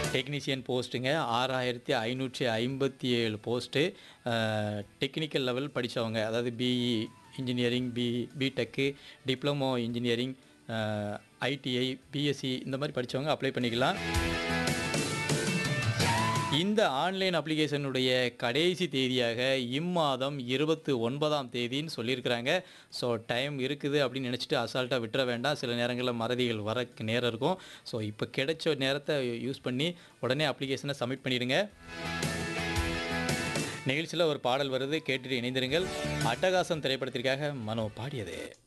technician போஸ்ட்டுங்க ஆறாயிரத்தி ஐநூற்றி ஐம்பத்தி ஏழு போஸ்ட்டு டெக்னிக்கல் லெவல் படித்தவங்க அதாவது பிஇ இன்ஜினியரிங் பி பிடெக்கு டிப்ளமோ இன்ஜினியரிங் ஐடிஐ பிஎஸ்சி இந்த மாதிரி படித்தவங்க அப்ளை பண்ணிக்கலாம் இந்த ஆன்லைன் அப்ளிகேஷனுடைய கடைசி தேதியாக இம்மாதம் இருபத்து ஒன்பதாம் தேதின்னு சொல்லியிருக்கிறாங்க ஸோ டைம் இருக்குது அப்படின்னு நினச்சிட்டு அசால்ட்டாக விட்டுற வேண்டாம் சில நேரங்களில் மறதிகள் வர நேரம் இருக்கும் ஸோ இப்போ கிடைச்ச நேரத்தை யூஸ் பண்ணி உடனே அப்ளிகேஷனை சப்மிட் பண்ணிடுங்க நிகழ்ச்சியில் ஒரு பாடல் வருது கேட்டுட்டு இணைந்திருங்கள் அட்டகாசம் திரைப்படத்திற்காக மனோ பாடியது